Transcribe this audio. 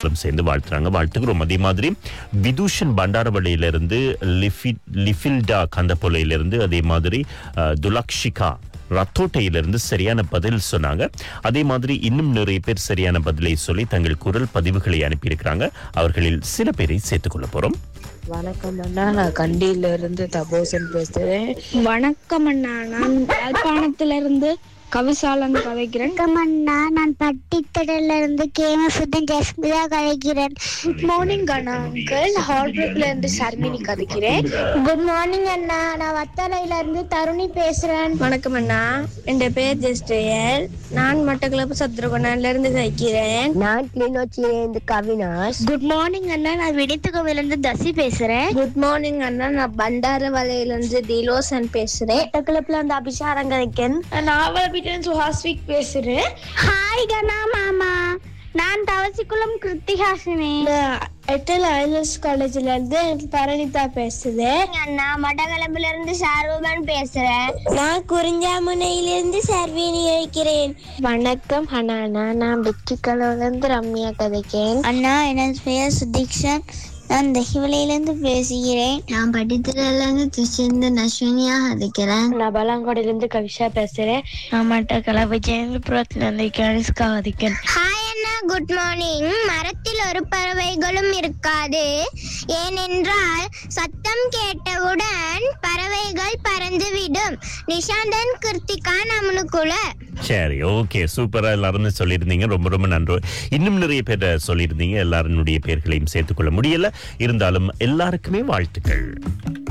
சேர்ந்து வாழ்த்துறாங்க வாழ்த்துக்கிறோம் அதே மாதிரி விதூஷன் பண்டாரவளையிலிருந்து லிஃபி லிஃபில்டா கந்தப்பொலையிலிருந்து அதே மாதிரி அஹ், துலக்ஷிகா ரத்தோட்டையிலிருந்து சரியான பதில் சொன்னாங்க அதே மாதிரி இன்னும் நிறைய பேர் சரியான பதிலை சொல்லி தங்கள் குரல் பதிவுகளை அனுப்பியிருக்கிறாங்க அவர்களில் சில பேரை சேர்த்துக் கொள்ள போறோம் வணக்கம் அண்ணா நான் கண்டியில இருந்து தபோசன் பேசுறேன் வணக்கம் அண்ணா நான் யாழ்ப்பாணத்திலிருந்து கவிசாலன் கதைக்கிறேன் வணக்கம் அண்ணா நான் பட்டித்தடல இருந்து கேமசுதன் ஜஸ்மிதா கலைக்கிறேன் குட் மார்னிங் அண்ணா அங்கிள் ஹார்ட்ரப்ல இருந்து ஷர்மினி கதைக்கிறேன் குட் மார்னிங் அண்ணா நான் வத்தலையில இருந்து தருணி பேசுறேன் வணக்கம் அண்ணா என் பேர் ஜெஸ்டேயல் நான் மட்டக்களப்பு சத்ருகோணால இருந்து கதைக்கிறேன் நான் கிளிநொச்சியிலிருந்து கவினாஷ் குட் மார்னிங் அண்ணா நான் விடித்துக்கோவில இருந்து தசி பேசுறேன் குட் மார்னிங் அண்ணா நான் பண்டார வலையிலிருந்து திலோசன் பேசுறேன் மட்டக்களப்புல இருந்து அபிஷாரம் கலைக்கன் நாவலபிட்டன் சுஹாஸ்விக் பேசுறேன் ஹாய் கண்ணா மாமா நான் தவசிக்குளம் கிருத்திகாசினி எட்டல் ஐலஸ் காலேஜ்ல இருந்து பரணிதா பேசுறேன் அண்ணா மட்டக்களப்புல இருந்து ஷாரூபன் பேசுறேன் நான் குறிஞ்சாமுனையிலிருந்து சர்வீனி இருக்கிறேன் வணக்கம் ஹனானா நான் வெற்றிக்கலவுல இருந்து ரம்யா கதைக்கிறேன் அண்ணா எனது பெயர் சுதீக்ஷன் நான் தகிவலையிலிருந்து பேசுகிறேன் நான் படித்ததுல இருந்து திருச்சிருந்து நஸ்வினியா கதைக்கிறேன் நான் பலாங்கோடையில இருந்து கவிஷா பேசுறேன் நான் மட்டக்களப்பு ஜெயந்திபுரத்துல இருந்து கனிஷ்கா கதைக்கிறேன் ஹாய் அண்ணா குட் மார்னிங் மரத்தில் ஒரு பறவைகளும் இருக்காது ஏனென்றால் சத்தம் கேட்டவுடன் பறவைகள் பறந்துவிடும் நிஷாந்தன் கிருத்திகா நமனுக்குள்ள சரி ஓகே சூப்பரா எல்லாரும் சொல்லியிருந்தீங்க ரொம்ப ரொம்ப நன்றி இன்னும் நிறைய பேர் சொல்லியிருந்தீங்க எல்லாருடைய பேர்களையும் சேர்த்துக்கொள்ள முடியல இருந்தாலும் எல்லாருக்குமே வாழ்த்துக்கள்